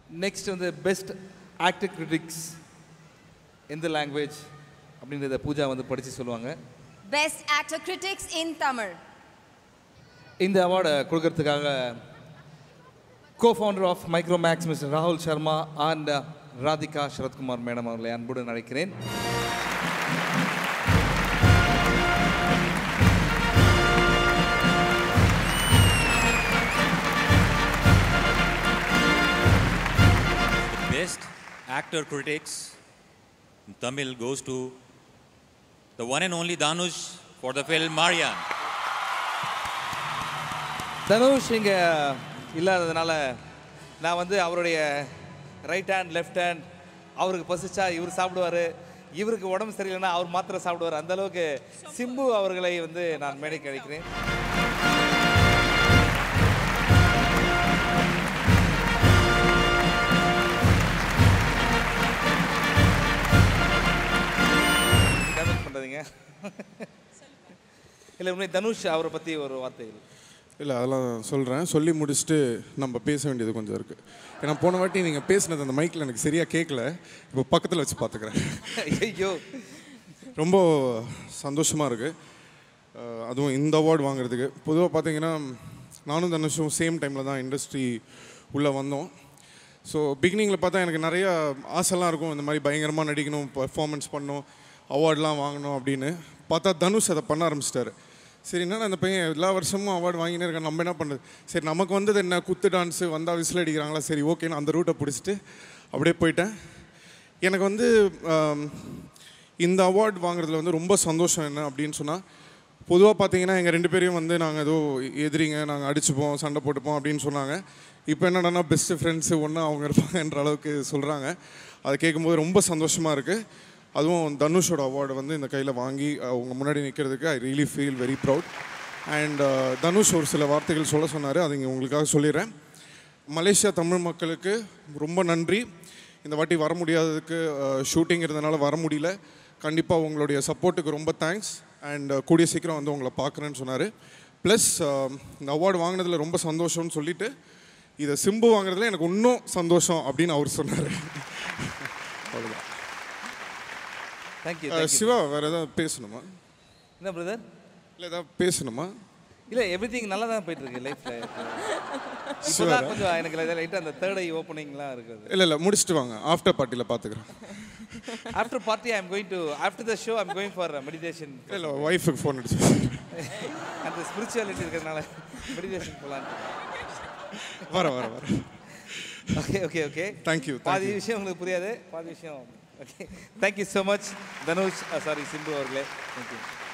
Next வந்து best actor critics எந்த language அப்படின்றத பூஜா வந்து படித்து சொல்லுவாங்க Best Actor Critics in Tamil. இந்த அவார்டை கொடுக்கறதுக்காக co founder of Micromax mister ராகுல் சர்மா அண்ட் ராதிகா சரத்குமார் மேடம் அவர்களை அன்புடன் அழைக்கிறேன் Best actor critics in Tamil goes to the one and only Danush for the film Marian. Dhanush இங்கே இல்லாததுனால நான் வந்து அவருடைய ரைட் ஹேண்ட் லெஃப்ட் ஹேண்ட் அவருக்கு பசிச்சா இவர் சாப்பிடுவார் இவருக்கு உடம்பு சரியில்லைன்னா அவர் மாத்திரை சாப்பிடுவார் அந்த அளவுக்கு சிம்பு அவர்களை வந்து நான் மேடைக்கு அழைக்கிறேன் டேமேஜ் பண்ணுறதுங்க இல்லை உண்மை தனுஷ் அவரை பற்றி ஒரு வார்த்தை இல்லை அதெல்லாம் சொல்கிறேன் சொல்லி முடிச்சுட்டு நம்ம பேச வேண்டியது கொஞ்சம் இருக்குது ஏன்னா போன வாட்டி நீங்கள் பேசினது அந்த மைக்கில் எனக்கு சரியாக கேட்கல இப்போ பக்கத்தில் வச்சு பார்த்துக்கிறேன் ஐயோ ரொம்ப சந்தோஷமாக இருக்குது அதுவும் இந்த அவார்டு வாங்குறதுக்கு பொதுவாக பார்த்தீங்கன்னா நானும் தனுஷும் சேம் டைமில் தான் இண்டஸ்ட்ரி உள்ளே வந்தோம் ஸோ பிகினிங்கில் பார்த்தா எனக்கு நிறைய ஆசைலாம் இருக்கும் இந்த மாதிரி பயங்கரமாக நடிக்கணும் பர்ஃபார்மன்ஸ் பண்ணணும் அவார்ட்லாம் வாங்கணும் அப்படின்னு பார்த்தா தனுஷ் அதை பண்ண ஆரம்பிச்சிட்டாரு சரி என்ன அந்த பையன் எல்லா வருஷமும் அவார்டு வாங்கினே இருக்கான் நம்ம என்ன பண்ணுறது சரி நமக்கு வந்தது என்ன குத்து டான்ஸு வந்தால் விசில் அடிக்கிறாங்களா சரி ஓகேன்னு அந்த ரூட்டை பிடிச்சிட்டு அப்படியே போயிட்டேன் எனக்கு வந்து ஆம், இந்த அவார்டு வாங்குறதுல வந்து ரொம்ப சந்தோஷம் என்ன அப்படின்னு சொன்னால் பொதுவாக பார்த்தீங்கன்னா எங்கள் ரெண்டு பேரையும் வந்து நாங்கள் ஏதோ எதிரிங்க நாங்கள் அடிச்சுப்போம் சண்டை போட்டுப்போம் அப்படின்னு சொன்னாங்க இப்போ என்னடான்னா பெஸ்ட் ஃப்ரெண்ட்ஸு ஒன்று அவங்க இருப்பாங்கன்ற அளவுக்கு சொல்கிறாங்க அதை கேட்கும்போது ரொம்ப சந்தோஷமாக இருக்குது அதுவும் தனுஷோட அவார்டு வந்து இந்த கையில் வாங்கி அவங்க முன்னாடி நிற்கிறதுக்கு I really feel very proud and Dhanush ஒரு சில வார்த்தைகள் சொல்ல சொன்னார் அதை இங்கே உங்களுக்காக சொல்லிடுறேன் மலேசியா தமிழ் மக்களுக்கு ரொம்ப நன்றி இந்த வாட்டி வர முடியாததுக்கு ஷூட்டிங் இருந்தனால வர முடியல கண்டிப்பாக உங்களுடைய சப்போர்ட்டுக்கு ரொம்ப தேங்க்ஸ் அண்ட் கூடிய சீக்கிரம் வந்து உங்களை பார்க்குறேன்னு சொன்னார் ப்ளஸ் இந்த அவார்டு வாங்கினதில் ரொம்ப சந்தோஷம்னு சொல்லிட்டு இதை சிம்பு வாங்குறதுல எனக்கு இன்னும் சந்தோஷம் அப்படின்னு அவர் சொன்னார் அவ்வளோதான் தேங்க்யூ அஹ், சிவா வேறு ஏதாவது பேசணுமா என்ன பிரதர் இல்லை ஏதாவது பேசணுமா இல்லை எவ்ரி திங் நல்லா தான் போயிட்டு இருக்கு லைஃப்பில் இப்போதான் கொஞ்சம் எனக்கு லைட்டாக அந்த தேர்ட் ஐ ஓப்பனிங்லாம் இருக்குது இல்லை இல்லை முடிச்சுட்டு வாங்க ஆஃப்டர் பார்ட்டியில் பார்த்துக்குறேன் after party I am going to after the show I'm going for meditation இல்லை ஒய்ஃபுக்கு ஃபோன் அடிச்சு அந்த ஸ்பிரிச்சுவாலிட்டி இருக்கிறதுனால மெடிடேஷன் போகலான்னு வர வர வர ஓகே ஓகே ஓகே தேங்க்யூ பாதி விஷயம் உங்களுக்கு புரியாது பாதி விஷயம் okay thank you so much Dhanush sorry Simbu அவர்களே தேங்க்யூ